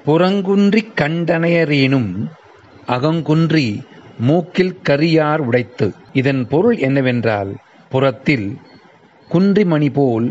புறங்குன்றிக் கண்டனையரேனும் அகங்குன்றி மூக்கில் கரியார் உடைத்து. இதன் பொருள் என்னவென்றால் புறத்தில் குன்றிமணிபோல்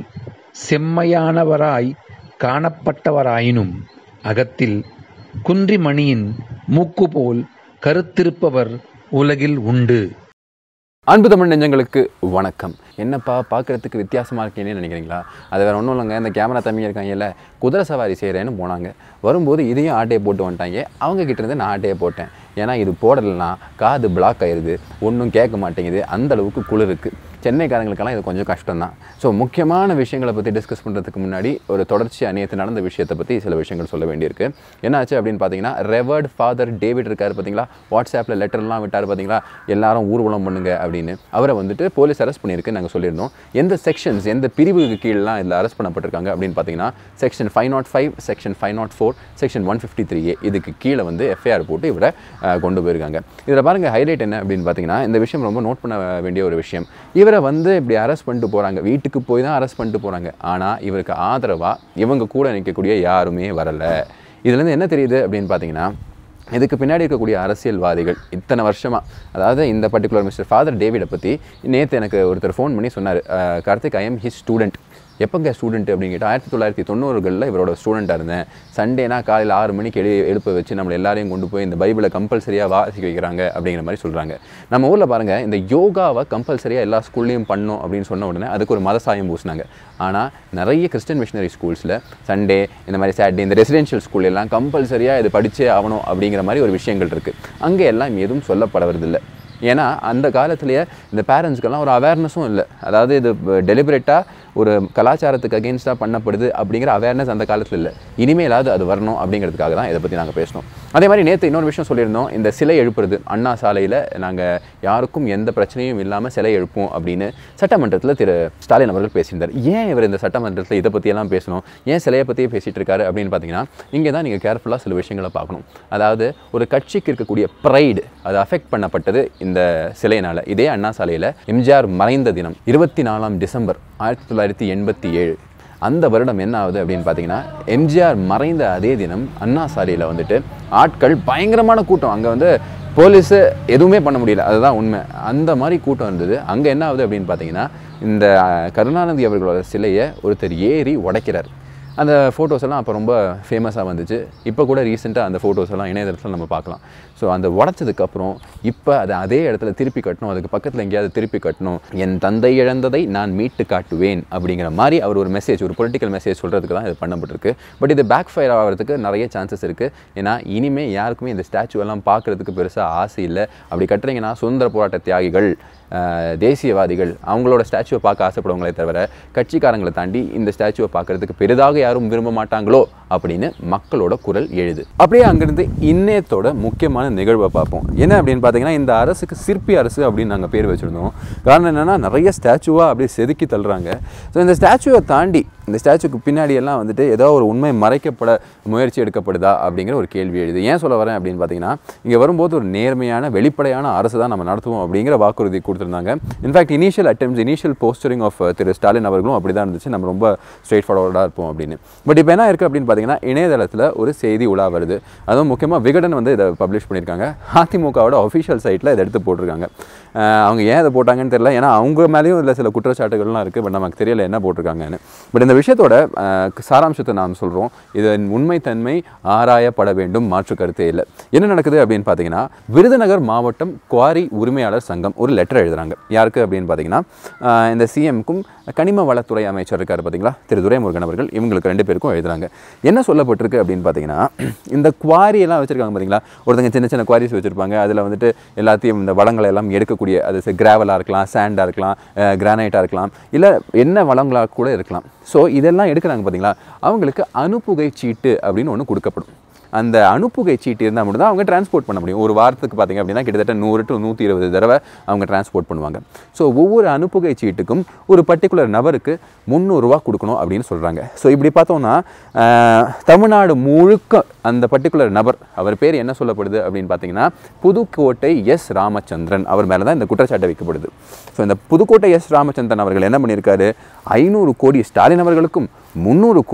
செம்மையானவராய்க் காணப்பட்டவராயினும் அகத்தில் குன்றிமணியின் மூக்குபோல் கருத்திருப்பவர் உலகில் உண்டு. அன்பு தமிழ் நெஞ்சங்களுக்கு வணக்கம் என்னப்பா பார்க்குறதுக்கு வித்தியாசமாக இருக்கேன்னு நினைக்கிறீங்களா அது வேறு ஒன்றும் இல்லைங்க இந்த கேமரா தம்பி இருக்காங்கல்ல குதிரை சவாரி செய்கிறேன்னு போனாங்க வரும்போது இதையும் ஆட்டையை போட்டு வந்துட்டாங்க அவங்க கிட்ட இருந்து நான் ஆட்டையை போட்டேன் ஏன்னா இது போடலைன்னா காது பிளாக் ஆயிடுது ஒன்றும் கேட்க மாட்டேங்குது அந்த அளவுக்கு குளிருக்கு சென்னைக்காரங்களுக்கெல்லாம் இது கொஞ்சம் கஷ்டம் தான் ஸோ முக்கியமான விஷயங்களை பற்றி டிஸ்கஸ் பண்ணுறதுக்கு முன்னாடி ஒரு தொடர்ச்சியாக நேற்று நடந்த விஷயத்தை பற்றி சில விஷயங்கள் சொல்ல வேண்டியிருக்கு என்னாச்சு அப்படின்னு பார்த்தீங்கன்னா ரெவர்ட் ஃபாதர் டேவிட் இருக்கார் பார்த்தீங்களா வாட்ஸ்அப்பில் லெட்டர்லாம் விட்டார் பார்த்தீங்களா எல்லாரும் ஊர்வலம் பண்ணுங்க அப்படின்னு அவரை வந்துட்டு போலீஸ் அரெஸ்ட் பண்ணியிருக்கு நாங்கள் சொல்லியிருந்தோம் எந்த செக்ஷன்ஸ் எந்த பிரிவுக்கு கீழெலாம் இதில் அரெஸ்ட் பண்ணப்பட்டிருக்காங்க அப்படின்னு பார்த்தீங்கன்னா section five naught five section five naught four section one fifty three A இதுக்கு கீழே வந்து எஃப்ஐஆர் போட்டு இவரை அஹ், கொண்டு போயிருக்காங்க இதில் பாருங்கள் ஹைலைட் என்ன அப்படின்னு பார்த்தீங்கன்னா இந்த விஷயம் ரொம்ப நோட் பண்ண வேண்டிய ஒரு விஷயம் இவரை வந்து இப்படி அரெஸ்ட் பண்ணிட்டு போகிறாங்க வீட்டுக்கு போய் தான் அரெஸ்ட் பண்ணிட்டு போகிறாங்க ஆனால் இவருக்கு ஆதரவாக இவங்க கூட நிற்கக்கூடிய யாருமே வரலை இதுலேருந்து என்ன தெரியுது அப்படின்னு பார்த்தீங்கன்னா இதுக்கு பின்னாடி இருக்கக்கூடிய அரசியல்வாதிகள் இத்தனை வருஷமாக அதாவது இந்த பர்டிகுலர் மிஸ்டர் ஃபாதர் டேவிடை பற்றி நேற்று எனக்கு ஒருத்தர் ஃபோன் பண்ணி சொன்னார் Karthik I am his student எப்போங்க ஸ்டூடெண்ட் அப்படின்னு கேட்டால் ஆயிரத்தி தொள்ளாயிரத்தி தொண்ணூறுகளில் இவரோட ஸ்டூடெண்ட்டாக இருந்தேன் சண்டேனா காலையில் ஆறு மணிக்கு எழு எழுப்ப வச்சு நம்மளை எல்லாரையும் கொண்டு போய் இந்த பைபிளை கம்பல்சரியாக வாசிக்க வைக்கிறாங்க அப்படிங்கிற மாதிரி சொல்கிறாங்க நம்ம ஊரில் பாருங்கள் இந்த யோகாவை கம்பல்சரியாக எல்லா ஸ்கூல்லையும் பண்ணோம் அப்படின்னு சொன்ன உடனே அதுக்கு ஒரு மத சாயம் பூசினாங்க ஆனால் நிறைய கிறிஸ்டியன் மிஷனரி ஸ்கூல்ஸில் சண்டே இந்த மாதிரி சாட்டர்டே இந்த ரெசிடென்ஷியல் ஸ்கூல் எல்லாம் கம்பல்சரியாக இது படிச்சே ஆகணும் அப்படிங்கிற மாதிரி ஒரு விஷயங்கள் இருக்குது அங்கே எல்லாம் எதுவும் சொல்லப்படுறதில்லை ஏன்னா அந்த காலத்துலேயே இந்த பேரண்ட்ஸ்க்கெல்லாம் ஒரு அவேர்னஸும் இல்லை அதாவது இது டெலிபரேட்டாக ஒரு கலாச்சாரத்துக்கு அகேன்ஸ்டாக பண்ணப்படுது அப்படிங்கிற அவேர்னஸ் அந்த காலத்தில் இல்லை இனிமேலாவது அது வரணும் அப்படிங்கிறதுக்காக தான் இதை பற்றி நாங்கள் பேசினோம் அதே மாதிரி நேற்று இன்னொரு விஷயம் சொல்லியிருந்தோம் இந்த சிலை எழுப்புறது அண்ணா சாலையில் நாங்கள் யாருக்கும் எந்த பிரச்சனையும் இல்லாமல் சிலை எழுப்போம் அப்படின்னு சட்டமன்றத்தில் திரு ஸ்டாலின் அவர்கள் பேசியிருந்தார் ஏன் இவர் இந்த சட்டமன்றத்தில் இதை பற்றியெல்லாம் பேசணும் ஏன் சிலையை பற்றியே பேசிகிட்டு இருக்காரு அப்படின்னு பார்த்தீங்கன்னா இங்கே தான் நீங்கள் கேர்ஃபுல்லாக சில விஷயங்களை பார்க்கணும் அதாவது ஒரு கட்சிக்கு இருக்கக்கூடிய ப்ரைடு அது அஃபெக்ட் பண்ணப்பட்டது இந்த சிலையினால் இதே அண்ணா சாலையில் எம்ஜிஆர் மறைந்த தினம் இருபத்தி நாலாம் டிசம்பர் ஆயிரத்தி தொள்ளாயிரத்தி எண்பத்தி ஏழு அந்த வருடம் என்ன ஆகுது அப்படின்னு பார்த்தீங்கன்னா எம்ஜிஆர் மறைந்த அதே தினம் அண்ணா சாலையில் வந்துட்டு ஆட்கள் பயங்கரமான கூட்டம் அங்கே வந்து போலீஸு எதுவுமே பண்ண முடியல அதுதான் உண்மை அந்த மாதிரி கூட்டம் இருந்தது அங்கே என்ன ஆகுது அப்படின்னு பார்த்தீங்கன்னா இந்த அஹ், கருணாநிதி அவர்களோட சிலையை ஒருத்தர் ஏறி உடைக்கிறார் அந்த ஃபோட்டோஸ் எல்லாம் அப்போ ரொம்ப ஃபேமஸாக வந்துச்சு இப்போ கூட ரீசெண்டாக அந்த ஃபோட்டோஸ் எல்லாம் இணையதளத்தில் நம்ம பார்க்கலாம் ஸோ அந்த உடச்சதுக்கப்புறம் இப்போ அதை அதே இடத்துல திருப்பி கட்டணும் அதுக்கு பக்கத்தில் எங்கேயாவது திருப்பி கட்டணும் என் தந்தை இழந்ததை நான் மீட்டு காட்டுவேன் அப்படிங்கிற மாதிரி அவர் ஒரு மெசேஜ் ஒரு பொலிட்டிக்கல் மெசேஜ் சொல்கிறதுக்கு தான் இது பண்ணப்பட்டிருக்கு பட் இது பேக் ஃபயர் ஆகிறதுக்கு நிறைய சான்சஸ் இருக்குது ஏன்னா இனிமே யாருக்குமே இந்த ஸ்டாச்சு எல்லாம் பார்க்குறதுக்கு பெருசாக ஆசை இல்லை அப்படி கட்டுறீங்கன்னா சுதந்திர போராட்ட தியாகிகள் ஆஹ், தேசியவாதிகள் அவங்களோட ஸ்டாச்சுவை பார்க்க ஆசைப்படுவாங்களே தவிர கட்சிக்காரங்களை தாண்டி இந்த ஸ்டாச்சுவை பார்க்கறதுக்கு பெரிதாக யாரும் விரும்ப மாட்டாங்களோ அப்படின்னு மக்களோட குரல் எழுது அப்படியே அங்கிருந்து இன்னேத்தோட முக்கியமான நிகழ்வை பார்ப்போம் என்ன அப்படின்னு பார்த்தீங்கன்னா இந்த அரசுக்கு சிற்பி அரசு அப்படின்னு நாங்கள் பேர் வச்சுருந்தோம் காரணம் என்னென்னா நிறைய ஸ்டாச்சுவாக அப்படியே செதுக்கி தள்ளுறாங்க ஸோ இந்த ஸ்டாச்சுவை தாண்டி இந்த ஸ்டாச்சுக்கு பின்னாடி எல்லாம் வந்துட்டு ஏதோ ஒரு உண்மை மறைக்கப்பட முயற்சி எடுக்கப்படுதா அப்படிங்கிற ஒரு கேள்வி எழுது ஏன் சொல்ல வரேன் அப்படின்னு பார்த்தீங்கன்னா இங்கே வரும்போது ஒரு நேர்மையான வெளிப்படையான அரசு தான் நம்ம நடத்துவோம் அப்படிங்கிற வாக்குறுதி கொடுத்துருந்தாங்க in fact initial attempts initial postering of Thiru Stalin அவர்களும் அப்படி தான் இருந்துச்சு நம்ம ரொம்ப ஸ்ட்ரெயிட் ஃபார்வர்டாக இருப்போம் அப்படின்னு பட் இப்போ என்ன இருக்குது அப்படின்னு பார்த்தீங்கன்னா இணையதளத்தில் ஒரு செய்தி உலா வருது அதுவும் முக்கியமாக விகடன் வந்து இதை பப்ளிஷ் பண்ணியிருக்காங்க அதிமுகவோட அஃபிஷியல் சைட்டில் இதை எடுத்து போட்டிருக்காங்க அஹ் அவங்க ஏன் இதை போட்டாங்கன்னு தெரியல ஏன்னா அவங்க மேலேயும் இதில் சில குற்றச்சாட்டுகள்லாம் இருக்குது பட் நமக்கு தெரியல என்ன போட்டிருக்காங்கன்னு பட் இந்த விஷயத்தோட அஹ், சாராம்சத்தை நாம் சொல்கிறோம் இதன் உண்மைத்தன்மை ஆராயப்பட வேண்டும் மாற்று கருத்தே இல்லை என்ன நடக்குது அப்படின்னு பார்த்தீங்கன்னா விருதுநகர் மாவட்டம் குவாரி உரிமையாளர் சங்கம் ஒரு லெட்டர் எழுதுறாங்க யாருக்கு அப்படின்னு பார்த்தீங்கன்னா அஹ், இந்த சிஎம்க்கும் கனிம வளத்துறை அமைச்சர் இருக்கார் பார்த்தீங்களா திரு துரைமுருகன் அவர்கள் இவங்களுக்கு ரெண்டு பேருக்கும் எழுதுறாங்க என்ன சொல்லப்பட்டிருக்கு அப்படின்னு பார்த்தீங்கன்னா இந்த குவாரி எல்லாம் வச்சிருக்காங்க பார்த்தீங்களா ஒருத்தங்க சின்ன சின்ன குவாரிஸ் வச்சிருப்பாங்க அதில் வந்துட்டு எல்லாத்தையும் இந்த வளங்களை எல்லாம் எடுக்கக்கூடிய அது கிராவலாக இருக்கலாம் சாண்டாக இருக்கலாம் கிரானைட்டாக இருக்கலாம் இல்லை என்ன வளங்களாக கூட இருக்கலாம் ஸோ இதெல்லாம் எடுக்கிறாங்க பார்த்தீங்களா அவங்களுக்கு அனுப்புகை சீட்டு அப்படின்னு ஒன்று கொடுக்கப்படும் அந்த அனுப்புகை சீட்டு இருந்தால் மட்டும் தான் அவங்க டிரான்ஸ்போர்ட் பண்ண முடியும் ஒரு வாரத்துக்கு பார்த்தீங்க அப்படின்னா கிட்டத்தட்ட நூறு டு நூற்றி இருபது தடவை அவங்க டிரான்ஸ்போர்ட் பண்ணுவாங்க ஸோ ஒவ்வொரு அனுப்புகை சீட்டுக்கும் ஒரு பர்டிகுலர் நபருக்கு முந்நூறுரூவா கொடுக்கணும் அப்படின்னு சொல்கிறாங்க ஸோ இப்படி பார்த்தோம்னா ஆஹ், தமிழ்நாடு முழுக்க அந்த பர்டிகுலர் நபர் அவர் பேர் என்ன சொல்லப்படுது அப்படின்னு பார்த்தீங்கன்னா புதுக்கோட்டை எஸ் ராமச்சந்திரன் அவர் மேலே தான் இந்த குற்றச்சாட்டு வைக்கப்படுது ஸோ இந்த புதுக்கோட்டை எஸ் ராமச்சந்திரன் அவர்கள் என்ன பண்ணியிருக்காரு ஐநூறு கோடி ஸ்டாலின் அவர்களுக்கும் முந்நூறு கோடி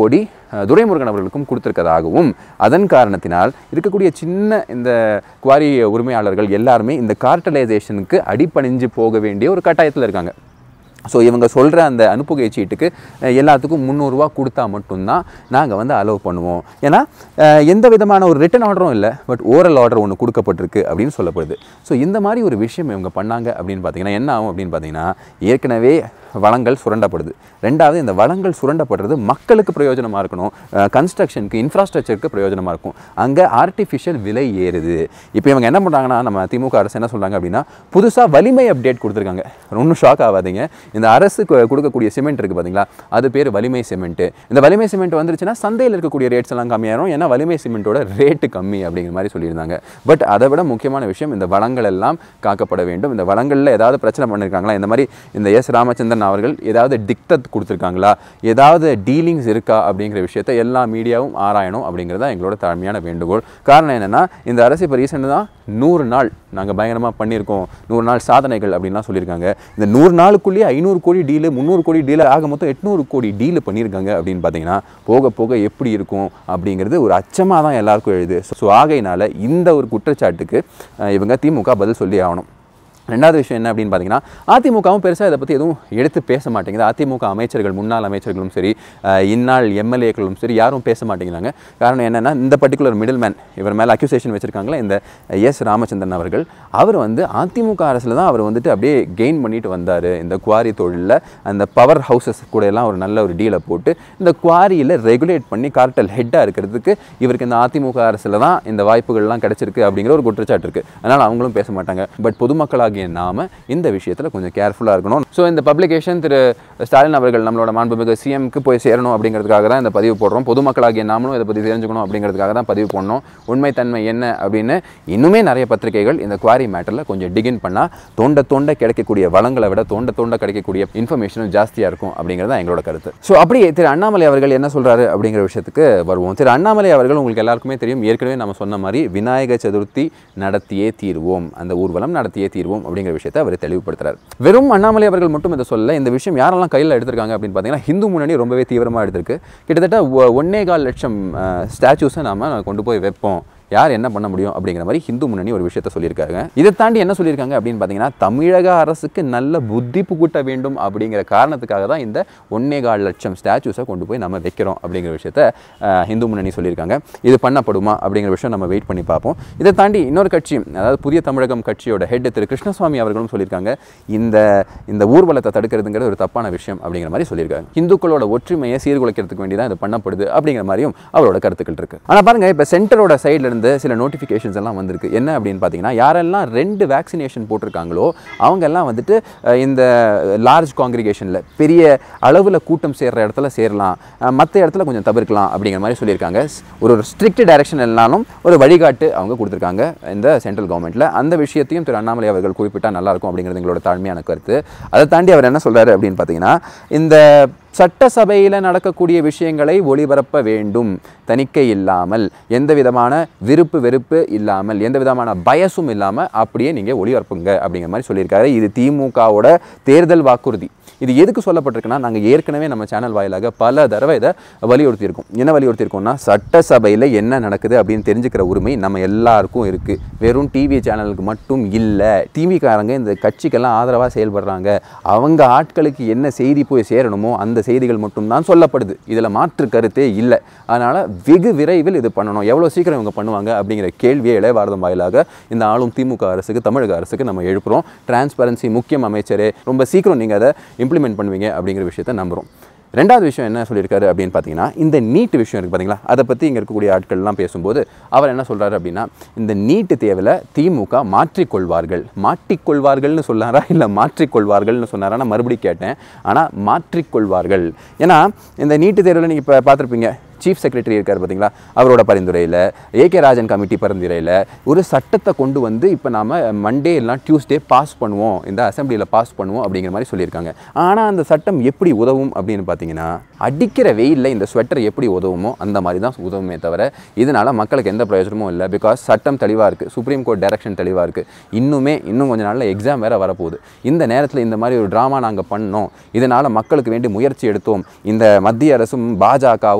அஹ், துரைமுருகன் அவர்களுக்கும் கொடுத்துருக்கதாகவும் அதன் காரணத்தினால் இருக்கக்கூடிய சின்ன இந்த குவாரி உரிமையாளர்கள் எல்லாருமே இந்த கார்டலைசேஷனுக்கு அடிபணிஞ்சு போக வேண்டிய ஒரு கட்டாயத்தில் இருக்காங்க ஸோ இவங்க சொல்கிற அந்த அனுப்புகை சீட்டுக்கு அஹ், எல்லாத்துக்கும் முந்நூறுரூவா கொடுத்தா மட்டும்தான் நாங்கள் வந்து அலோவ் பண்ணுவோம் ஏன்னா அஹ், எந்த விதமான ஒரு ரிட்டன் ஆர்டரும் இல்லை பட் ஓரல் ஆர்டர் ஒன்று கொடுக்கப்பட்டிருக்கு அப்படின்னு சொல்லப்படுது ஸோ இந்த மாதிரி ஒரு விஷயம் இவங்க பண்ணாங்க அப்படின்னு பார்த்தீங்கன்னா என்ன ஆகும் அப்படின்னு பார்த்தீங்கன்னா ஏற்கனவே வளங்கள் சுரண்டப்படுது ரெண்டாவது இந்த வளங்கள் சுரண்டப்படுறது மக்களுக்கு பிரயோஜனமாக இருக்கணும் கன்ஸ்ட்ரக்ஷனுக்கு இன்ஃப்ராஸ்ட்ரக்சருக்கு பிரயோஜனமாக இருக்கும் அங்கே ஆர்டிஃபிஷியல் விலை ஏறுது இப்போ இவங்க என்ன பண்ணுறாங்கன்னா நம்ம திமுக அரசு என்ன சொல்கிறாங்க அப்படின்னா புதுசாக வலிமை அப்டேட் கொடுத்துருக்காங்க ஒன்றும் ஷாக் ஆகாதீங்க இந்த அரசு கு- கொடுக்கக்கூடிய சிமெண்ட் இருக்குது பார்த்தீங்களா அது பேர் வலிமை சிமெண்ட்டு இந்த வலிமை சிமெண்ட் வந்துருச்சுன்னா சந்தையில் இருக்கக்கூடிய ரேட்ஸ் எல்லாம் கம்மியாயிரும் ஏன்னா வலிமை சிமெண்ட்டோட ரேட்டு கம்மி அப்படிங்கிற மாதிரி சொல்லியிருந்தாங்க பட் அதை விட முக்கியமான விஷயம் இந்த வளங்கள் எல்லாம் காக்கப்பட வேண்டும் இந்த வளங்களில் ஏதாவது பிரச்சனை பண்ணியிருக்காங்களா இந்த மாதிரி இந்த எஸ் ராமச்சந்திரன் அவர்கள் ஏதாவது டிக்டத் கொடுத்துருக்காங்களா ஏதாவது டீலிங்ஸ் இருக்கா அப்படிங்கிற விஷயத்தை எல்லா மீடியாவும் ஆராயணும் அப்படிங்கிறது தான் எங்களோட தாழ்மையான வேண்டுகோள் காரணம் என்னென்னா இந்த அரசு இப்போ ரீசெண்ட் தான் நூறு நாள் நாங்கள் பயங்கரமாக பண்ணியிருக்கோம் நூறு நாள் சாதனைகள் அப்படின்லாம் சொல்லியிருக்காங்க இந்த நூறு நாளுக்குள்ளேயே ஐநூறு கோடி டீலு முந்நூறு கோடி டீலு ஆக மொத்தம் எட்நூறு கோடி டீலு பண்ணியிருக்காங்க அப்படின்னு பார்த்தீங்கன்னா போக போக எப்படி இருக்கும் அப்படிங்கிறது ஒரு அச்சமாக தான் எல்லாருக்கும் எழுது ஸோ ஆகையினால இந்த ஒரு குற்றச்சாட்டுக்கு அஹ், இவங்க திமுக பதில் சொல்லி ஆகணும் ரெண்டாவது விஷயம் என்ன அப்படின்னு பார்த்தீங்கன்னா அதிமுகவும் பெருசாக இதை பற்றி எதுவும் எடுத்து பேச மாட்டேங்குது அதிமுக அமைச்சர்கள் முன்னாள் அமைச்சர்களும் சரி அஹ், இந்நாள் எம்எல்ஏக்களும் சரி யாரும் பேச மாட்டேங்கிறாங்க காரணம் என்னென்னா இந்த பர்டிகுலர் மிடில் மேன் இவர் மேலே அக்யூசேஷன் வச்சுருக்காங்களே இந்த எஸ் ராமச்சந்திரன் அவர்கள் அவர் வந்து அதிமுக அரசில் தான் அவர் வந்துட்டு அப்படியே கெயின் பண்ணிட்டு வந்தார் இந்த குவாரி தொழிலில் அந்த பவர் ஹவுசஸ் கூட எல்லாம் ஒரு நல்ல ஒரு டீலை போட்டு இந்த குவாரியில் ரெகுலேட் பண்ணி கார்ட்டல் ஹெட்டாக இருக்கிறதுக்கு இவருக்கு இந்த அதிமுக அரசில் தான் இந்த வாய்ப்புகள்லாம் கிடைச்சிருக்கு அப்படிங்கிற ஒரு குற்றச்சாட்டு இருக்குது அதனால் அவங்களும் பேச மாட்டாங்க பட் பொதுமக்களாகிய நாம இந்த விஷயத்தில் கொஞ்சம் கேர்ஃபுல்லாக இருக்கணும் ஸோ இந்த பப்ளிகேஷன் திரு ஸ்டாலின் அவர்கள் நம்மளோட மாண்புமிகு சிஎம்க்கு போய் சேரணும் அப்படிங்கிறதுக்காக தான் இந்த பதிவு போடுறோம் பொதுமக்களாகிய நாமளும் இதை பற்றி தெரிஞ்சுக்கணும் அப்படிங்கிறதுக்காக தான் பதிவு பண்ணோம் உண்மைத்தன்மை என்ன அப்படின்னு இன்னுமே நிறைய பத்திரிகைகள் இந்த குவாரி மேட்டரில் கொஞ்சம் டிகின் பண்ணால் தோண்ட தோண்ட கிடைக்கக்கூடிய வளங்களை விட தோண்ட தோண்ட கிடைக்கக்கூடிய இன்ஃபர்மேஷனும் ஜாஸ்தியாக இருக்கும் அப்படிங்கிறது தான் எங்களோட கருத்து ஸோ அப்படியே திரு அண்ணாமலை அவர்கள் என்ன சொல்கிறாரு அப்படிங்கிற விஷயத்துக்கு வருவோம் திரு அண்ணாமலை அவர்கள் உங்களுக்கு எல்லாருக்குமே தெரியும் ஏற்கனவே நம்ம சொன்ன மாதிரி விநாயக சதுர்த்தி நடத்தியே தீர்வோம் அந்த ஊர்வலம் நடத்தியே தீர்வோம் அப்படிங்கிற விஷயத்தை அவர் தெளிவுபடுத்துறாரு வெறும் அண்ணாமலை அவர்கள் மட்டும் இதை சொல்ல இந்த விஷயம் யாரெல்லாம் கையில் எடுத்திருக்காங்க அப்படின்னு பார்த்தீங்கன்னா ஹிந்து முன்னணி ரொம்பவே தீவிரமாக எடுத்திருக்கு கிட்டத்தட்ட ஒ- ஒன்னே கால் லட்சம் ஸ்டாச்சூஸை நாம கொண்டு போய் வைப்போம் யார் என்ன பண்ண முடியும் அப்படிங்கிற மாதிரி ஹிந்து முன்னணி ஒரு விஷயத்த சொல்லியிருக்காங்க இதை தாண்டி என்ன சொல்லியிருக்காங்க அப்படின்னு பார்த்தீங்கன்னா தமிழக அரசுக்கு நல்ல புத்தி புகுட்ட வேண்டும் அப்படிங்கிற காரணத்துக்காக தான் இந்த ஒன்னே கால் லட்சம் ஸ்டாச்சூஸை கொண்டு போய் நம்ம வைக்கிறோம் அப்படிங்கிற விஷயத்த அஹ், ஹிந்து முன்னணி சொல்லியிருக்காங்க இது பண்ணப்படுமா அப்படிங்கிற விஷயம் நம்ம வெயிட் பண்ணி பார்ப்போம் இதை தாண்டி இன்னொரு கட்சி அதாவது புதிய தமிழகம் கட்சியோட ஹெட் திரு கிருஷ்ணசுவாமி அவர்களும் சொல்லியிருக்காங்க இந்த இந்த ஊர்வலத்தை தடுக்கிறதுங்கிறது ஒரு தப்பான விஷயம் அப்படிங்கிற மாதிரி சொல்லியிருக்காங்க இந்துக்களோட ஒற்றுமையை சீர்குலைக்கிறதுக்கு வேண்டி தான் இது பண்ணப்படுது அப்படிங்கிற மாதிரியும் அவரோட கருத்துக்கள் இருக்கு ஆனால் பாருங்க இப்போ சென்டரோட சைடுல இருந்து சில நோட்டிஃபிகேஷன்ஸ் எல்லாம் வந்திருக்கு என்ன அப்படின்னு பார்த்தீங்கன்னா யாரெல்லாம் ரெண்டு வேக்சினேஷன் போட்டிருக்காங்களோ அவங்க எல்லாம் வந்துட்டு அஹ், இந்த லார்ஜ் காங்கிரிகேஷனில் பெரிய அளவில் கூட்டம் சேர்ற இடத்துல சேரலாம் மற்ற இடத்துல கொஞ்சம் தவிர்க்கலாம் அப்படிங்கிற மாதிரி சொல்லியிருக்காங்க ஒரு ஒரு ஸ்ட்ரிக்ட் டைரக்ஷன் இல்லைனாலும் ஒரு வழிகாட்டு அவங்க கொடுத்துருக்காங்க இந்த சென்ட்ரல் கவர்மெண்ட்டில் அந்த விஷயத்தையும் திரு அண்ணாமலை அவர்கள் குறிப்பிட்டா நல்லா இருக்கும் அப்படிங்கிறது எங்களோட தாழ்மையான கருத்து அதை தாண்டி அவர் என்ன சொல்றாரு அப்படின்னு பார்த்தீங்கன்னா இந்த சட்டசபையில் நடக்கக்கூடிய விஷயங்களை ஒளிபரப்ப வேண்டும் தணிக்கை இல்லாமல் எந்த விதமான விருப்பு வெறுப்பு இல்லாமல் எந்த விதமான பயசும் இல்லாமல் அப்படியே நீங்கள் ஒளிபரப்புங்க அப்படிங்கிற மாதிரி சொல்லியிருக்காரு இது திமுகவோட தேர்தல் வாக்குறுதி இது எதுக்கு சொல்லப்பட்டிருக்குன்னா நாங்கள் ஏற்கனவே நம்ம சேனல் வாயிலாக பல தடவை இதை வலியுறுத்தியிருக்கோம் என்ன வலியுறுத்தியிருக்கோம்னா சட்டசபையில் என்ன நடக்குது அப்படின்னு தெரிஞ்சுக்கிற உரிமை நம்ம எல்லாருக்கும் இருக்குது வெறும் டிவி சேனலுக்கு மட்டும் இல்லை டிவிக்காரங்க இந்த கட்சிக்கெல்லாம் ஆதரவாக செயல்படுறாங்க அவங்க ஆட்களுக்கு என்ன செய்தி போய் சேரணுமோ அந்த செய்திகள் மட்டும்தான் சொல்லப்படுது இதில் மாற்று கருத்தே இல்லை அதனால் வெகு விரைவில் இது பண்ணணும் எவ்வளோ சீக்கிரம் இவங்க பண்ணுவாங்க அப்படிங்கிற கேள்வியை இளையபாரதம் வாயிலாக இந்த ஆளும் திமுக அரசுக்கு தமிழக அரசுக்கு நம்ம எழுப்புறோம் டிரான்ஸ்பரன்சி முக்கியம் அமைச்சரே ரொம்ப சீக்கிரம் நீங்கள் அதை இம்ப்ளிமெண்ட் பண்ணுவீங்க அப்படிங்கிற விஷயத்தை நம்புகிறோம் ரெண்டாவது விஷயம் என்ன சொல்லியிருக்காரு அப்படின்னு பார்த்தீங்கன்னா இந்த நீட் விஷயம் இருக்குது பார்த்தீங்களா அதை பற்றி இங்கே இருக்கக்கூடிய ஆட்கள்லாம் பேசும்போது அவர் என்ன சொல்றாரு அப்படின்னா இந்த நீட்டு தேவையில் திமுக மாற்றிக்கொள்வார்கள் மாட்டிக்கொள்வார்கள்னு சொன்னாரா இல்லை மாற்றிக்கொள்வார்கள்னு சொன்னாரா நான் மறுபடியும் கேட்டேன் ஆனால் மாற்றிக்கொள்வார்கள் ஏன்னா இந்த நீட்டு தேர்வில் நீங்கள் இப்போ பார்த்துருப்பீங்க சீஃப் செக்ரட்டரி இருக்கார் பார்த்தீங்களா அவரோட பரிந்துரையில் ஏகே ராஜன் கமிட்டி பரிந்துரையில் ஒரு சட்டத்தை கொண்டு வந்து இப்போ நாம் மண்டே எல்லாம் டியூஸ்டே பாஸ் பண்ணுவோம் இந்த அசெம்பிளியில் பாஸ் பண்ணுவோம் அப்படிங்கிற மாதிரி சொல்லியிருக்காங்க ஆனால் அந்த சட்டம் எப்படி உதவும் அப்படின்னு பார்த்தீங்கன்னா அடிக்கிற வெயிலில் இந்த ஸ்வெட்டர் எப்படி உதவுமோ அந்த மாதிரி தான் உதவுமே தவிர இதனால் மக்களுக்கு எந்த பிரயோஜனமும் இல்லை பிகாஸ் சட்டம் தெளிவாக இருக்குது சுப்ரீம் கோர்ட் டைரக்ஷன் தெளிவாக இருக்குது இன்னுமே இன்னும் கொஞ்ச நாளில் எக்ஸாம் வேறு வரப்போகுது இந்த நேரத்தில் இந்த மாதிரி ஒரு ட்ராமா நாங்கள் பண்ணோம் இதனால் மக்களுக்கு வேண்டி முயற்சி எடுத்தோம் இந்த மத்திய அரசும் பாஜகவும் மதிமுக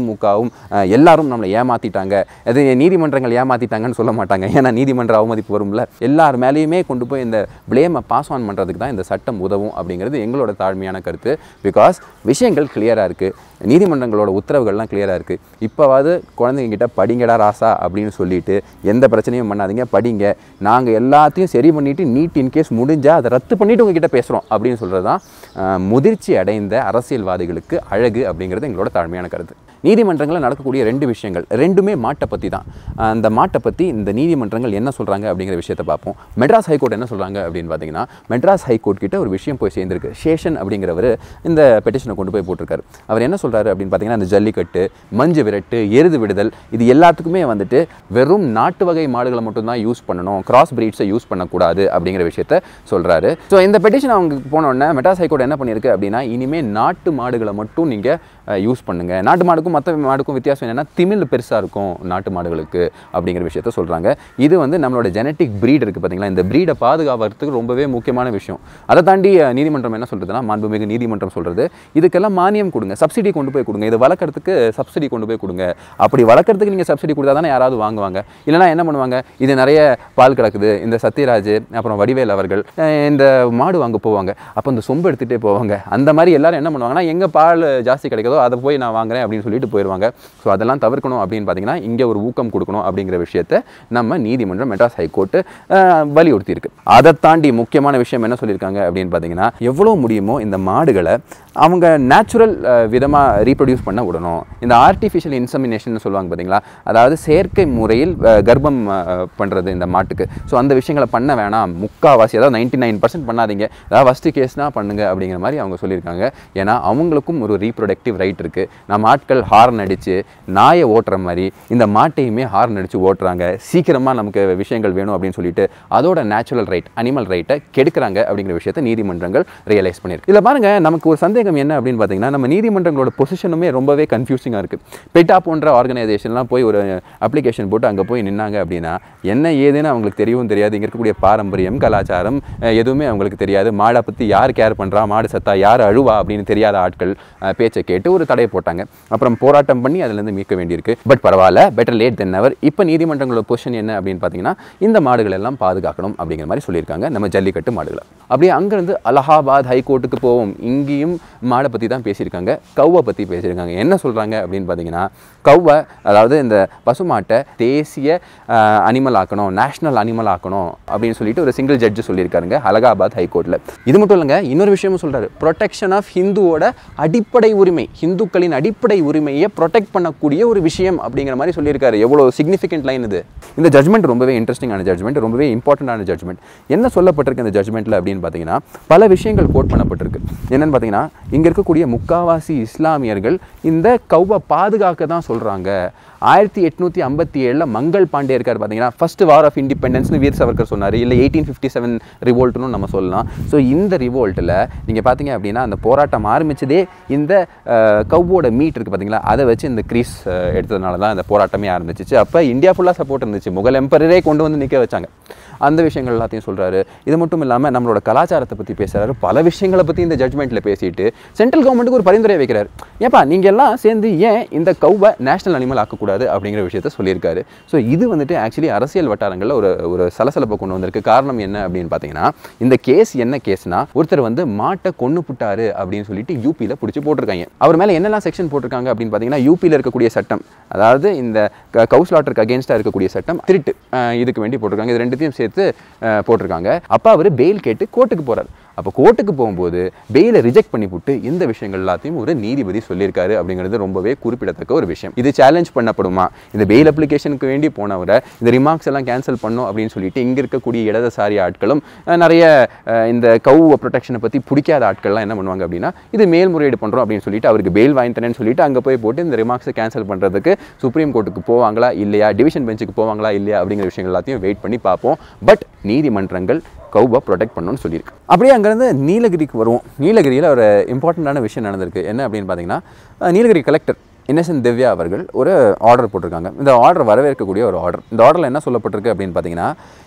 அதிமுகவும் அஹ், எல்லாரும் நம்மளை ஏமாத்திட்டாங்க அது நீதிமன்றங்கள் ஏமாத்திட்டாங்கன்னு சொல்ல மாட்டாங்க ஏன்னா நீதிமன்ற அவமதிப்பு வரும்ல எல்லார் மேலேயுமே கொண்டு போய் இந்த ப்ளேமை பாஸ் ஆன் பண்ணுறதுக்கு தான் இந்த சட்டம் உதவும் அப்படிங்கிறது எங்களோட தாழ்மையான கருத்து பிகாஸ் விஷயங்கள் கிளியராக இருக்குது நீதிமன்றங்களோட உத்தரவுகள்லாம் கிளியராக இருக்குது இப்போவாவது குழந்தைங்க கிட்ட படிங்கடா ராசா அப்படின்னு சொல்லிட்டு எந்த பிரச்சனையும் பண்ணாதீங்க படிங்க நாங்கள் எல்லாத்தையும் சரி பண்ணிவிட்டு நீட் இன்கேஸ் முடிஞ்சால் அதை ரத்து பண்ணிவிட்டு உங்ககிட்ட பேசுகிறோம் அப்படின்னு சொல்கிறது தான் அஹ், முதிர்ச்சி அடைந்த அரசியல்வாதிகளுக்கு அழகு அப்படிங்கிறது எங்களோட தாழ்மையான கருத்து நீதிமன்றங்களில் நடக்கக்கூடிய ரெண்டு விஷயங்கள் ரெண்டுமே மாட்டை பற்றி தான் அஹ், அந்த மாட்டை பற்றி இந்த நீதிமன்றங்கள் என்ன சொல்கிறாங்க அப்படிங்கிற விஷயத்தை பார்ப்போம் மெட்ராஸ் ஹைகோர்ட் என்ன சொல்கிறாங்க அப்படின்னு பார்த்தீங்கன்னா மெட்ராஸ் ஹைகோர்ட் கிட்ட ஒரு விஷயம் போய் சேர்ந்திருக்கு சேஷன் அப்படிங்கிறவர் இந்த பெட்டிஷனை கொண்டு போய் போட்டிருக்காரு அவர் என்ன சொல்கிறாரு அப்படின்னு பார்த்தீங்கன்னா இந்த ஜல்லிக்கட்டு மஞ்சு விரட்டு எருது விடுதல் இது எல்லாத்துக்குமே வந்துட்டு வெறும் நாட்டு வகை மாடுகளை மட்டும்தான் யூஸ் பண்ணணும் கிராஸ் பிரீட்ஸை யூஸ் பண்ணக்கூடாது அப்படிங்கிற விஷயத்த சொல்கிறாரு ஸோ இந்த பெட்டிஷன் அவங்க போனோடனே மெட்ராஸ் ஹைகோர்ட் என்ன பண்ணியிருக்கு அப்படின்னா இனிமேல் நாட்டு மாடுகளை மட்டும் நீங்கள் யூஸ் பண்ணுங்கள் நாட்டு மாடுக்கும் மற்ற மாடுக்கும் வித்தியாசம் என்னென்னா திமிழ் பெருசாக இருக்கும் நாட்டு மாடுகளுக்கு அப்படிங்கிற விஷயத்த சொல்கிறாங்க இது வந்து நம்மளோட ஜெனட்டிக் ப்ரீட் இருக்குது பார்த்தீங்களா இந்த ப்ரீடை பாதுகாக்கிறதுக்கு ரொம்பவே முக்கியமான விஷயம் அதை தாண்டி அஹ், நீதிமன்றம் என்ன சொல்கிறதுனா மாண்புமிகு நீதிமன்றம் சொல்கிறது இதுக்கெல்லாம் மானியம் கொடுங்க சப்சிடி கொண்டு போய் கொடுங்க இதை வளர்க்குறதுக்கு சப்சிடி கொண்டு போய் கொடுங்க அப்படி வளர்க்குறதுக்கு நீங்கள் சப்சிடி கொடுத்தா தானே யாராவது வாங்குவாங்க இல்லைனா என்ன பண்ணுவாங்க இது நிறைய பால் கிடக்குது இந்த சத்யராஜ் அப்புறம் வடிவேல் அவர்கள் அஹ், இந்த மாடு வாங்க போவாங்க அப்போ இந்த சொம்பு எடுத்துகிட்டே போவாங்க அந்த மாதிரி எல்லாரும் என்ன பண்ணுவாங்கன்னா எங்கே பால் ஜாஸ்தி கிடைக்குதோ அதை போய் நான் வாங்குறேன் அப்படின்னு சொல்லிட்டு போயிடுவாங்க ஸோ அதெல்லாம் தவிர்க்கணும் அப்படின்னு பார்த்தீங்கன்னா இங்கே ஒரு ஊக்கம் கொடுக்கணும் அப்படிங்கிற விஷயத்த நம்ம நீதிமன்றம் மெட்ராஸ் ஹைகோர்ட்டு வலியுறுத்தி இருக்கு அதை தாண்டி முக்கியமான விஷயம் என்ன சொல்லியிருக்காங்க அப்படின்னு பார்த்தீங்கன்னா எவ்வளோ முடியுமோ இந்த மாடுகளை அவங்க நேச்சுரல் விதமாக ரீப்ரொடியூஸ் பண்ண விடணும் இந்த ஆர்டிஃபிஷியல் இன்சமினேஷன் சொல்லுவாங்க பார்த்தீங்களா அதாவது செயற்கை முறையில் அஹ், கர்ப்பம் பண்ணுறது இந்த மாட்டுக்கு ஸோ அந்த விஷயங்களை பண்ண வேணாம் முக்காவாசி அதாவது நைன்டி நைன் பர்சன்ட் பண்ணாதீங்க அதாவது ஃபஸ்ட்டு கேஸ்னால் பண்ணுங்க அப்படிங்கிற மாதிரி அவங்க சொல்லியிருக்காங்க ஏன்னா அவங்களுக்கும் ஒரு ரீப்ரொடக்டிவ் ரைட் இருக்குது நம்ம ஆட்கள் ஹார்ன் அடித்து நாயை ஓட்டுற மாதிரி இந்த மாட்டையுமே ஹார்ன் அடித்து ஓட்டுறாங்க சீக்கிரமாக நமக்கு விஷயங்கள் வேணும் அப்படின்னு சொல்லிட்டு அதோட நேச்சுரல் ரைட் அனிமல் ரைட்டை கெடுக்கிறாங்க அப்படிங்கிற விஷயத்தை நீதிமன்றங்கள் ரியலைஸ் பண்ணியிருக்கு இதில் பாருங்க நமக்கு ஒரு சந்தேகம் என்ன அப்படின்னு பார்த்தீங்கன்னா நம்ம நீதிமன்றங்களோட பொசிஷனுமே ரொம்பவே கன்ஃபியூசிங்காக இருக்குது பெட்டா போன்ற ஆர்கனைசேஷன்லாம் போய் ஒரு அப்ளிகேஷன் போட்டு அங்கே போய் நின்னாங்க அப்படின்னா என்ன ஏதுன்னு அவங்களுக்கு தெரியவும் தெரியாது இங்கே இருக்கக்கூடிய பாரம்பரியம் கலாச்சாரம் அஹ், எதுவுமே அவங்களுக்கு தெரியாது மாடை பற்றி யார் கேர் பண்ணுறா மாடு சத்தா யார் அழுவா அப்படின்னு தெரியாத ஆட்கள் அஹ், பேச்சை கேட்டு ஒரு தடையை போட்டாங்க அப்புறம் போராட்டம் பண்ணி அதுலேருந்து மீட்க வேண்டியிருக்கு பட் பரவாயில்ல பெட்டர் லேட் தென் எவர் இப்போ நீதிமன்றங்களோட பொசிஷன் என்ன அப்படின்னு பார்த்தீங்கன்னா இந்த மாடுகள் எல்லாம் பாதுகாக்கணும் அப்படிங்கிற மாதிரி சொல்லியிருக்காங்க நம்ம ஜல்லிக்கட்டு மாடுகளை அப்படியே அங்கேருந்து அலகாபாத் ஹைகோர்ட்டுக்கு போவோம் இங்கேயும் மாடை பற்றி தான் பேசியிருக்காங்க கௌவை பற்றி பேசியிருக்காங்க என்ன சொல்கிறாங்க அப்படின்னு பார்த்தீங்கன்னா கௌவை அதாவது இந்த பசுமாட்டை தேசிய அனிமல் ஆக்கணும் நேஷனல் அனிமல் ஆக்கணும் அப்படின்னு சொல்லிட்டு ஒரு சிங்கிள் ஜட்ஜு சொல்லியிருக்காருங்க அலகாபாத் ஹைகோர்ட்டில் இது மட்டும் இல்லைங்க இன்னொரு விஷயமும் சொல்கிறாரு ப்ரொடெக்ஷன் ஆஃப் ஹிந்துவோட அடிப்படை உரிமை ஹிந்துக்களின் அடிப்படை உரிமையை ப்ரொடெக்ட் பண்ணக்கூடிய ஒரு விஷயம் அப்படிங்கிற மாதிரி சொல்லியிருக்காரு எவ்வளோ சிக்னிஃபிகண்ட் லைன் இது இந்த ஜட்மெண்ட் ரொம்பவே இன்ட்ரெஸ்டிங்கான ஜட்மெண்ட் ரொம்பவே இம்பார்ட்டண்டான ஜட்மெண்ட் என்ன சொல்லப்பட்டிருக்கு இந்த ஜட்மெண்ட்டில் அப்படின்னு பார்த்தீங்கன்னா பல விஷயங்கள் கோட் பண்ணப்பட்டிருக்கு என்னன்னு பார்த்தீங்கன்னா இங்கே இருக்கக்கூடிய முக்காவாசி இஸ்லாமியர்கள் இந்த கௌவை பாதுகாக்க தான் சொல்கிறாங்க ஆயிரத்தி எட்நூற்றி ஐம்பத்தி ஏழில் மங்கள் பாண்டே இருக்கார் பார்த்தீங்கன்னா ஃபர்ஸ்ட் வார் ஆஃப் இண்டிபெண்டன்ஸ்னு வீர் சவர்கர் சொன்னார் இல்லை எயிட்டீன் ஃபிஃப்டி செவன் ரிவோல்ட்னு நம்ம சொல்லலாம் ஸோ இந்த ரிவோல்ட்டில் நீங்கள் பார்த்தீங்க அப்படின்னா அந்த போராட்டம் ஆரம்பிச்சதே இந்த அஹ், கவ்வோட மீட் இருக்குது பார்த்தீங்களா அதை வச்சு இந்த கிரீஸ் அஹ், எடுத்ததுனால தான் இந்த போராட்டமே ஆரம்பிச்சிச்சு அப்போ இந்தியா ஃபுல்லாக சப்போர்ட் இருந்துச்சு முகல் எம்பரரே கொண்டு வந்து நிற்க வச்சாங்க அந்த விஷயங்கள் எல்லாத்தையும் சொல்கிறாரு இது மட்டும் இல்லாமல் நம்மளோட கலாச்சாரத்தை பற்றி பேசுகிறாரு பல விஷயங்களை பற்றி இந்த ஜட்மெண்ட்டில் பேசிட்டு சென்ட்ரல் கவர்மெண்ட்டுக்கு ஒரு பரிந்துரை வைக்கிறார் ஏப்பா நீங்கள் எல்லாம் சேர்ந்து ஏன் இந்த கௌவை நேஷனல் அனிமல் ஆக்கக்கூடாது அப்படிங்கிற விஷயத்த சொல்லியிருக்காரு ஸோ இது வந்துட்டு ஆக்சுவலி அரசியல் வட்டாரங்களில் ஒரு ஒரு சலசலப்பை கொண்டு வந்திருக்கு காரணம் என்ன அப்படின்னு பார்த்தீங்கன்னா இந்த கேஸ் என்ன கேஸ்னா ஒருத்தர் வந்து மாட்டை கொன்று புட்டாரு அப்படின்னு சொல்லிட்டு யூபியில் பிடிச்சி போட்டிருக்காங்க அவர் மேலே என்னெல்லாம் செக்ஷன் போட்டிருக்காங்க அப்படின்னு பார்த்தீங்கன்னா யூபியில் இருக்கக்கூடிய சட்டம் அதாவது இந்த கவுஸ்லாட்டருக்கு அகேன்ஸ்டாக இருக்கக்கூடிய சட்டம் திருட்டு அஹ் இதுக்கு வேண்டி போட்டிருக்காங்க இது ரெண்டுத்தையும் சேர்த்து அஹ், போட்டிருக்காங்க அப்போ அவர் பெயில் கேட்டு கோர்ட்டுக்கு போறார் அப்போ கோர்ட்டுக்கு போகும்போது பெயிலை ரிஜெக்ட் பண்ணி விட்டு இந்த விஷயங்கள் எல்லாத்தையும் ஒரு நீதிபதி சொல்லியிருக்காரு அப்படிங்கிறது ரொம்பவே குறிப்பிடத்தக்க ஒரு விஷயம் இது சேலஞ்ச் பண்ணப்படுமா இந்த பெயில் அப்ளிகேஷனுக்கு வேண்டி போனவரை இந்த ரிமார்க்ஸ் எல்லாம் கேன்சல் பண்ணும் அப்படின்னு சொல்லிட்டு இங்கே இருக்கக்கூடிய இடதுசாரி ஆட்களும் அஹ், நிறைய அஹ், இந்த கவு ப்ரொடெக்ஷனை பற்றி பிடிக்காத ஆட்கள்லாம் என்ன பண்ணுவாங்க அப்படின்னா இது மேல்முறையீடு பண்ணுறோம் அப்படின்னு சொல்லிட்டு அவருக்கு பெயில் வாங்கி தரேன்னு சொல்லிட்டு அங்கே போய் போட்டு இந்த ரிமார்க்ஸை கேன்சல் பண்ணுறதுக்கு சுப்ரீம் கோர்ட்டுக்கு போவாங்களா இல்லையா டிவிஷன் பெஞ்சுக்கு போவாங்களா இல்லையா அப்படிங்கிற விஷயங்கள் எல்லாத்தையும் வெயிட் பண்ணி பார்ப்போம் பட் நீதிமன்றங்கள் கௌவை ப்ரொடெக்ட் பண்ணணும்னு சொல்லியிருக்கு அப்படியே அங்கேருந்து நீலகிரிக்கு வருவோம் நீலகிரியில் ஒரு இம்பார்ட்டண்ட்டான விஷயம் நடந்திருக்கு என்ன அப்படின்னு பார்த்தீங்கன்னா அஹ், நீலகிரி கலெக்டர் இன்னசென்ட் திவ்யா அவர்கள் ஒரு ஆர்டர் போட்டிருக்காங்க இந்த ஆர்டர் வரவேற்கக்கூடிய ஒரு ஆர்டர் இந்த ஆர்டரில் என்ன சொல்லப்பட்டிருக்கு அப்படின்னு பார்த்தீங்கன்னா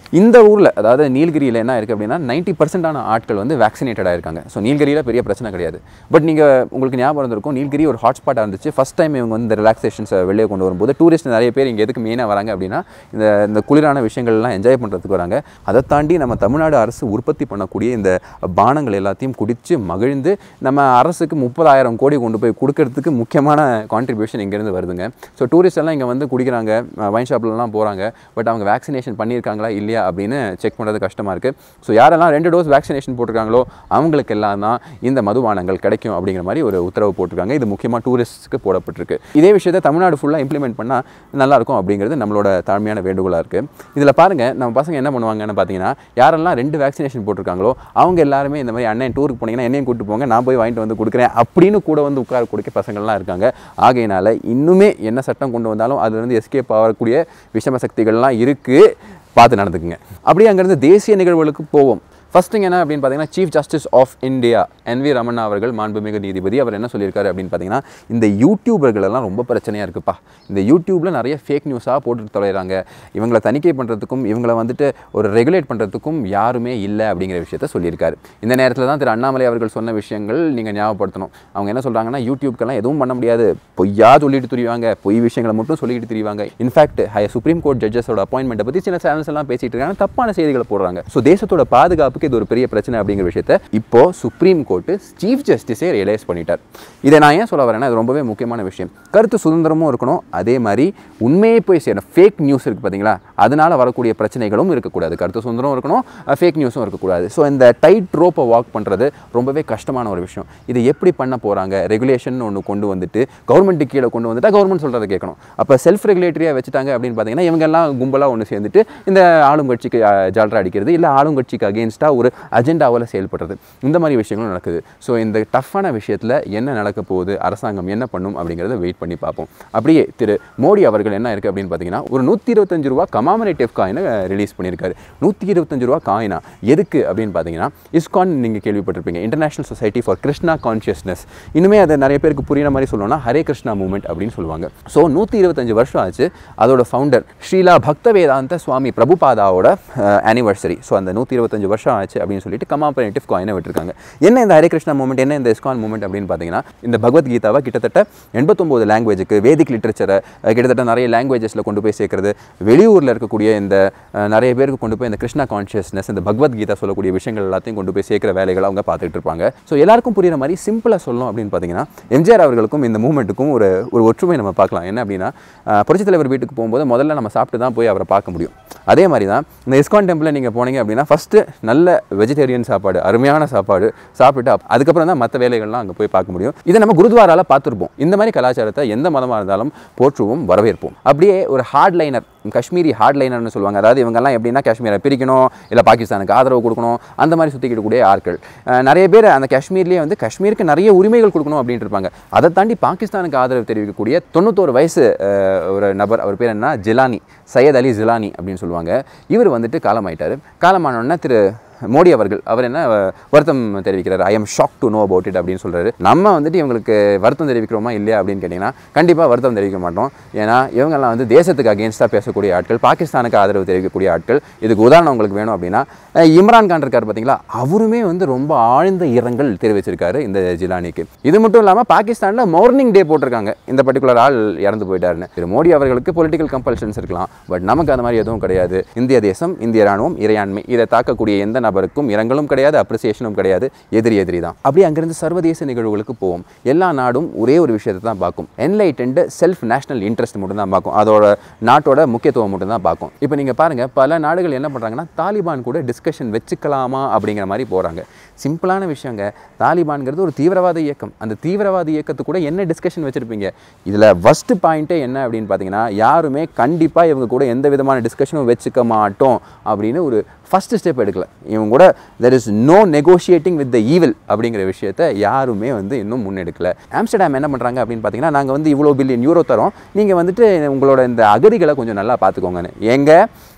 இந்த ஊரில் அதாவது நீலகிரியில் என்ன இருக்குது அப்படின்னா நைன்ட்டி பர்சன்டான ஆட்கள் வந்து வேக்சினேட்டடாக இருக்காங்க ஸோ நீலகிரியில் பெரிய பிரச்சனை கிடையாது பட் நீங்கள் உங்களுக்கு ஞாபகம் இருந்திருக்கும் நீலகிரி ஒரு ஹாட்ஸ்பாட்டாக இருந்துச்சு ஃபஸ்ட் டைம் இவங்க வந்து இந்த ரிலாக்ஸேஷன்ஸை வெளியே கொண்டு வரும்போது டூரிஸ்ட் நிறைய பேர் இங்கே எதுக்கு மெயினாக வராங்க அப்படின்னா இந்த இந்த குளிரான விஷயங்கள்லாம் என்ஜாய் பண்ணுறதுக்கு வராங்க அதை தாண்டி நம்ம தமிழ்நாடு அரசு உற்பத்தி பண்ணக்கூடிய இந்த பானங்கள் எல்லாத்தையும் குடித்து மகிழ்ந்து நம்ம அரசுக்கு முப்பதாயிரம் கோடி கொண்டு போய் கொடுக்கறதுக்கு முக்கியமான கான்ட்ரிபியூஷன் இங்கேருந்து வருதுங்க ஸோ டூரிஸ்ட் எல்லாம் இங்கே வந்து குடிக்கிறாங்க வைன் ஷாப்லலாம் போகிறாங்க பட் அவங்க வேக்சினேஷன் பண்ணியிருக்காங்களா இல்லையா அப்படின்னு செக் பண்ணுறது கஷ்டமாக இருக்குது ஸோ யாரெல்லாம் ரெண்டு டோஸ் வேக்சினேஷன் போட்டிருக்காங்களோ அவங்களுக்கு எல்லாம் தான் இந்த மதுபானங்கள் கிடைக்கும் அப்படிங்கிற மாதிரி ஒரு உத்தரவு போட்டிருக்காங்க இது முக்கியமாக டூரிஸ்ட்க்கு போடப்பட்டிருக்கு இதே விஷயத்தை தமிழ்நாடு ஃபுல்லாக இம்ப்ளிமெண்ட் பண்ணால் நல்லாயிருக்கும் அப்படிங்கிறது நம்மளோட தாழ்மையான வேண்டுகோளாக இருக்குது இதில் பாருங்கள் நம்ம பசங்க என்ன பண்ணுவாங்கன்னு பார்த்தீங்கன்னா யாரெல்லாம் ரெண்டு வேக்சினேஷன் போட்டிருக்காங்களோ அவங்க எல்லாருமே இந்த மாதிரி அண்ணன் டூருக்கு போனீங்கன்னா என்னையும் கூட்டு போங்க நான் போய் வாங்கிட்டு வந்து கொடுக்குறேன் அப்படின்னு கூட வந்து உட்கார கொடுக்க பசங்கள்லாம் இருக்காங்க ஆகையினால இன்னுமே என்ன சட்டம் கொண்டு வந்தாலும் அதுலேருந்து எஸ்கேப் ஆகக்கூடிய விஷம சக்திகள்லாம் இருக்குது பார்த்து நடந்துக்குங்க அப்படியே அங்கேருந்து தேசிய நிகழ்வுகளுக்கு போவோம் ஃபர்ஸ்ட் திங் என்ன அப்படின்னு பார்த்தீங்கன்னா chief justice of India N V Ramana அவர்கள் மாண்புமிகு நீதிபதி அவர் என்ன சொல்லியிருக்காரு அப்படின்னு பார்த்தீங்கன்னா இந்த யூடியூபர்கள் எல்லாம் ரொம்ப பிரச்சனையாக இருக்குப்பா இந்த யூடியூப்பில் நிறைய ஃபேக் நியூஸாக போட்டு தொலைகிறாங்க இவங்களை தணிக்கை பண்ணுறதுக்கும் இவங்களை வந்துட்டு ஒரு ரெகுலேட் பண்ணுறதுக்கும் யாருமே இல்லை அப்படிங்கிற விஷயத்த சொல்லியிருக்காரு இந்த நேரத்தில் தான் திரு அண்ணாமலை அவர்கள் சொன்ன விஷயங்கள் நீங்கள் ஞாபகப்படுத்தணும் அவங்க என்ன சொல்கிறாங்கன்னா யூடியூப்க்கெல்லாம் எதுவும் பண்ண முடியாது பொய்யா சொல்லிட்டு திரிவாங்க பொய் விஷயங்களை மட்டும் சொல்லிட்டு திரிவாங்க இன்ஃபேக்ட் ஹை சுப்ரீம் கோர்ட் ஜட்ஜஸோட அப்பாயின்மெண்ட்டை பற்றி சில சேனல்ஸ் எல்லாம் பேசிட்டு இருக்காங்க தப்பான செய்திகளை போடுறாங்க ஸோ தேசத்தோட பாதுகாப்புக்கு இது ஒரு பெரிய பிரச்சனை அப்படிங்கிற விஷயத்த இப்போ சுப்ரீம் கோர்ட்டு சீஃப் ஜஸ்டிஸே ரியலைஸ் பண்ணிட்டார் இதை நான் ஏன் சொல்ல வரேன்னா அது ரொம்பவே முக்கியமான விஷயம் கருத்து சுதந்திரமும் இருக்கணும் அதே மாதிரி உண்மையே போய் சேரணும் ஃபேக் நியூஸ் இருக்குது பார்த்தீங்களா அதனால் வரக்கூடிய பிரச்சனைகளும் இருக்கக்கூடாது கருத்து சுதந்திரம் இருக்கணும் ஃபேக் நியூஸும் இருக்கக்கூடாது ஸோ இந்த டைட் ரோப்பை வாக் பண்ணுறது ரொம்பவே கஷ்டமான ஒரு விஷயம் இது எப்படி பண்ண போகிறாங்க ரெகுலேஷன் ஒன்று கொண்டு வந்துட்டு கவர்மெண்ட்டு கீழே கொண்டு வந்துட்டா கவர்மெண்ட் சொல்கிறத கேட்கணும் அப்போ செல்ஃப் ரெகுலேட்டரியாக வச்சுட்டாங்க அப்படின்னு பார்த்தீங்கன்னா இவங்க எல்லாம் கும்பலாக ஒன்று சேர்ந்துட்டு இந்த ஆளுங்கட்சிக்கு அஹ், ஜால்ரா அடிக்கிறது இல்லை ஆளுங்கட்சிக்கு அகேன்ஸ்டாக ஒரு அஜெண்டாவில் செயல்படுறது இந்த மாதிரி விஷயங்களும் நடக்குது ஸோ இந்த டஃப்பான விஷயத்தில் என்ன நடக்க போகுது அரசாங்கம் என்ன பண்ணும் அப்படிங்கிறத வெயிட் பண்ணி பார்ப்போம் அப்படியே திரு மோடி அவர்கள் என்ன இருக்குது அப்படின்னு பார்த்தீங்கன்னா ஒரு நூற்றி இருபத்தஞ்சு ரூபா கமாமரேட்டிவ் காயினை ரிலீஸ் பண்ணியிருக்காரு நூற்றி இருபத்தஞ்சு ரூபா காயினா எதுக்கு அப்படின்னு பார்த்தீங்கன்னா இஸ்கான் நீங்கள் கேள்விப்பட்டிருப்பீங்க international society for Krishna consciousness இன்னுமே அதை நிறைய பேருக்கு புரியுற மாதிரி சொல்லணும்னா ஹரே கிருஷ்ணா மூவ்மெண்ட் அப்படின்னு சொல்லுவாங்க ஸோ நூற்றி இருபத்தஞ்சு வருஷம் ஆச்சு அதோட ஃபவுண்டர் ஸ்ரீலா பக்த வேதாந்த சுவாமி பிரபுபாதாவோட ஆனிவர்சரி ஸோ அந்த நூற்றி இருபத்தஞ்சு வருஷம் ஆச்சு அப்படின்னு சொல்லிட்டு கமாபரேட்டிவ் காயினை விட்டுருக்காங்க என்ன இந்த ஹரே கிருஷ்ணா மூமெண்ட் என்ன இந்த இஸ்கான் மூமெண்ட் அப்படின்னு பார்த்தீங்கன்னா இந்த பகவத்கீதாவை கிட்டத்தட்ட எண்பத்தொம்போது லாங்குவேஜுக்கு வேதிக் லிட்ரேச்சரை கிட்டத்தட்ட நிறைய லாங்குவேஜஸில் கொண்டு போய் சேர்க்கறது வெளியூரில் இருக்கக்கூடிய இந்த அஹ், நிறைய பேருக்கு கொண்டு போய் இந்த கிருஷ்ணா கான்ஷியஸ்னஸ் இந்த பகவத்கீதா சொல்லக்கூடிய விஷயங்கள் எல்லாத்தையும் கொண்டு போய் சேர்க்கிற வேலைகளை அவங்க பார்த்துட்டு இருப்பாங்க ஸோ எல்லாருக்கும் புரியுற மாதிரி சிம்பிளாக சொல்லணும் அப்படின்னு பார்த்தீங்கன்னா எம்ஜிஆர் அவர்களுக்கும் இந்த மூமெண்ட்டுக்கும் ஒரு ஒரு ஒற்றுமை நம்ம பார்க்கலாம் என்ன அப்படின்னா அஹ், புரட்சித் தலைவர் வீட்டுக்கு போகும்போது முதல்ல நம்ம சாப்பிட்டு தான் போய் அவரை பார்க்க முடியும் அதே மாதிரி தான் இந்த இஸ்கான் டெம்பிளில் நீங்கள் போனீங்க அப்படின்னா ஃபஸ்ட்டு நல்ல வெஜிடேரியன் சாப்பாடு அருமையான சாப்பாடு சாப்பிட்டு அப்- அதுக்கப்புறம் தான் மற்ற வேலைகள்லாம் அங்கே போய் பார்க்க முடியும் இதை நம்ம குருத்வாரால பார்த்துருப்போம் இந்த மாதிரி கலாச்சாரத்தை எந்த மதமாக இருந்தாலும் போற்றுவோம் வரவேற்போம் அப்படியே ஒரு ஹார்ட் லைனர் காஷ்மீரி ஹார்ட் லைனர்னு சொல்லுவாங்க அதாவது இவங்கெல்லாம் எப்படின்னா காஷ்மீரை பிரிக்கணும் இல்லை பாகிஸ்தானுக்கு ஆதரவு கொடுக்கணும் அந்த மாதிரி சுற்றிக்கிட்டு கூடிய ஆட்கள் அஹ் நிறைய பேர் அந்த காஷ்மீர்லேயே வந்து காஷ்மீருக்கு நிறைய உரிமைகள் கொடுக்கணும் அப்படின்ட்டு இருப்பாங்க அதை தாண்டி பாகிஸ்தானுக்கு ஆதரவு தெரிவிக்கக்கூடிய தொண்ணூத்தோரு வயசு அஹ், ஒரு நபர் அவர் பேர் என்ன ஜிலானி சையத் அலி ஜிலானி அப்படின்னு சொல்லுவாங்க இவர் வந்துட்டு காலமாயிட்டார் காலமானோடனே திரு மோடி அவர்கள் அவர் என்ன அஹ், வருத்தம் தெரிவிக்கிறார் I am shock to know about it அப்படின்னு சொல்றாரு நம்ம வந்துட்டு இவங்களுக்கு வருத்தம் தெரிவிக்கிறோமா இல்லையா அப்படின்னு கேட்டிங்கன்னா கண்டிப்பாக வருத்தம் தெரிவிக்க மாட்டோம் ஏன்னா இவங்கெல்லாம் வந்து தேசத்துக்கு அகேன்ஸ்டாக பேசக்கூடிய ஆட்கள் பாகிஸ்தானுக்கு ஆதரவு தெரிவிக்கக்கூடிய ஆட்கள் இதுக்கு உதாரணம் உங்களுக்கு வேணும் அப்படின்னா அஹ், இம்ரான் கான் இருக்கார் பார்த்தீங்களா அவருமே வந்து ரொம்ப ஆழ்ந்த இரங்கல் தெரிவிச்சிருக்காரு இந்த ஜிலானிக்கு இது மட்டும் இல்லாமல் பாகிஸ்தானில் மார்னிங் டே போட்டிருக்காங்க இந்த பர்டிகுலர் ஆள் இறந்து போயிட்டாருன்னு திரு மோடி அவர்களுக்கு பொலிட்டிக்கல் கம்பல்ஷன்ஸ் இருக்கலாம் பட் நமக்கு அந்த மாதிரி எதுவும் கிடையாது இந்திய தேசம் இந்திய ராணுவம் இறையாண்மை இதை தாக்கக்கூடிய எந்த நபருக்கும் இரங்கலும் கிடையாது அப்ரிசியேஷனும் கிடையாது எதிரி எதிரி தான் அப்படியே அங்கிருந்து சர்வதேச நிகழ்வுகளுக்கு போவோம் எல்லா நாடும் ஒரே ஒரு விஷயத்தை தான் பார்க்கும் என்லைட்டன்டு செல்ஃப் நேஷனல் இன்ட்ரெஸ்ட் மட்டும் தான் பார்க்கும் அதோட நாட்டோட முக்கியத்துவம் மட்டும் தான் பார்க்கும் இப்போ நீங்கள் பாருங்கள் பல நாடுகள் என்ன பண்ணுறாங்கன்னா தாலிபான் கூட டிஸ்கஷன் வச்சுக்கலாமா அப்படிங்கிற மாதிரி போகிறாங்க சிம்பிளான விஷயங்க தாலிபான்ங்கிறது ஒரு தீவிரவாத இயக்கம் அந்த தீவிரவாத இயக்கத்து கூட என்ன டிஸ்கஷன் வச்சுருப்பீங்க இதில் ஃபஸ்ட்டு பாயிண்ட்டே என்ன அப்படின்னு பார்த்தீங்கன்னா யாருமே கண்டிப்பாக இவங்க கூட எந்த விதமான டிஸ்கஷனும் வச்சுக்க மாட்டோம் அப்படின்னு ஒரு ஃபஸ்ட்டு ஸ்டெப் எடுக்கல இவங்க கூட there is no negotiating with the evil அப்படிங்கிற விஷயத்த யாருமே வந்து இன்னும் முன்னெடுக்கல ஆம்ஸ்டர்டாம் என்ன பண்ணுறாங்க அப்படின்னு பார்த்தீங்கன்னா நாங்கள் வந்து இவ்வளோ பில்லியன் யூரோ தரோம் நீங்கள் வந்துட்டு உங்களோட இந்த அகதிகளை கொஞ்சம் நல்லா பார்த்துக்கோங்கன்னு எங்க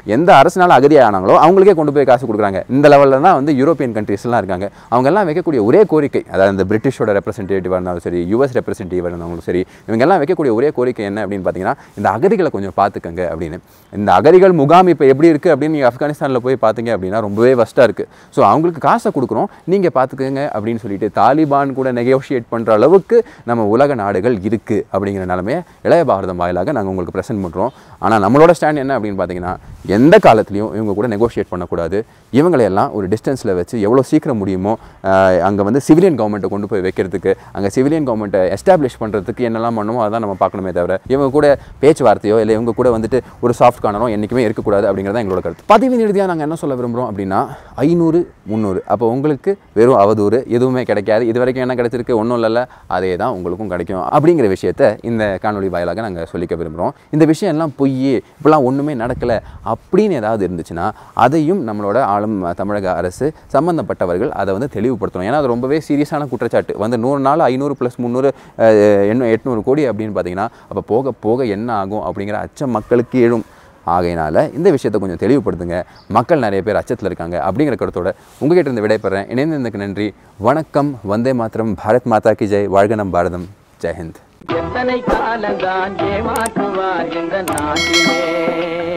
எந்த அரசினால அகதியானாங்களோ அவங்களுக்கே கொண்டு போய் காசு கொடுக்குறாங்க இந்த லெவலில் தான் வந்து யூரோப்பியன் கண்ட்ரீஸ்லாம் இருக்காங்க அவங்க எல்லாம் வைக்கக்கூடிய ஒரே கோரிக்கை அதாவது இந்த பிரிட்டிஷோட ரெப்ரசன்டேட்டிவாக இருந்தாலும் சரி யூஎஸ் ரெப்ரசன்டேட்டிவாக இருந்தாலும் சரி இவங்க எல்லாம் வைக்கக்கூடிய ஒரே கோரிக்கை என்ன அப்படின்னு பார்த்தீங்கன்னா இந்த அகதிகளை கொஞ்சம் பார்த்துக்கங்க அப்படின்னு இந்த அகதிகள் முகாம் இப்போ எப்படி இருக்குது அப்படின்னு நீங்கள் ஆப்கானிஸ்தானில் போய் பார்த்தீங்க அப்படின்னா ரொம்பவே வஸ்ட்டாக இருக்குது ஸோ அவங்களுக்கு காசை கொடுக்குறோம் நீங்கள் பார்த்துக்கங்க அப்படின்னு சொல்லிட்டு தாலிபான் கூட நெகோஷியேட் பண்ணுற அளவுக்கு நம்ம உலக நாடுகள் இருக்குது அப்படிங்கிற நிலமையை இளைய பாரதம் வாயிலாக நாங்கள் உங்களுக்கு ப்ரெசென்ட் பண்ணுறோம் ஆனால் நம்மளோட ஸ்டாண்ட் என்ன அப்படின்னு பார்த்தீங்கன்னா எந்த காலத்துலையும் இவங்க கூட நெகோஷியேட் பண்ணக்கூடாது இவங்களையெல்லாம் ஒரு டிஸ்டன்ஸில் வச்சு எவ்வளோ சீக்கிரம் முடியுமோ அங்கே வந்து சிவிலியன் கவர்மெண்ட்டை கொண்டு போய் வைக்கிறதுக்கு அங்கே சிவிலியன் கவர்மெண்ட்டை எஸ்டாப்ளிஷ் பண்ணுறதுக்கு என்னெல்லாம் பண்ணுமோ அதான் நம்ம பார்க்கணுமே தவிர இவங்க கூட பேச்சுவார்த்தையோ இல்லை இவங்க கூட வந்துட்டு ஒரு சாஃப்ட் கார்னரோ என்றைக்குமே இருக்கக்கூடாது அப்படிங்கிறத எங்களோட கருத்து பதிவின் இறுதியாக நாங்கள் என்ன சொல்ல விரும்புகிறோம் அப்படின்னா ஐநூறு முந்நூறு அப்போ உங்களுக்கு வெறும் அவதூறு எதுவுமே கிடைக்காது இது வரைக்கும் என்ன கிடைச்சிருக்கு ஒன்றும் இல்லைல்ல அதே தான் உங்களுக்கும் கிடைக்கும் அப்படிங்கிற விஷயத்த இந்த காணொலி வாயிலாக நாங்கள் சொல்லிக்க விரும்புகிறோம் இந்த விஷயம் எல்லாம் பொய் இப்படிலாம் ஒன்றுமே நடக்கலை அப்படின்னு ஏதாவது இருந்துச்சுன்னா அதையும் நம்மளோட ஆளும் தமிழக அரசு சம்மந்தப்பட்டவர்கள் அதை வந்து தெளிவுபடுத்தணும் ஏன்னா அது ரொம்பவே சீரியஸான குற்றச்சாட்டு வந்து நூறு நாள் ஐநூறு ப்ளஸ் முந்நூறு எண்ணூ எட்நூறு கோடி அப்படின்னு பார்த்தீங்கன்னா அப்போ போக போக என்ன ஆகும் அப்படிங்கிற அச்சம் மக்களுக்கு எழும் ஆகையினால இந்த விஷயத்தை கொஞ்சம் தெளிவுபடுத்துங்க மக்கள் நிறைய பேர் அச்சத்தில் இருக்காங்க அப்படிங்கிற கருத்தோட உங்ககிட்ட இருந்து விடைபெறேன் இணைந்ததுக்கு நன்றி வணக்கம் வந்தே மாத்திரம் பாரத் மாதா கி ஜெய் வாழ்க நம் பாரதம் ஜெயஹிந்த் எத்தனை காலந்தான் ஏமாற்றுவார் இந்த நாட்டிலே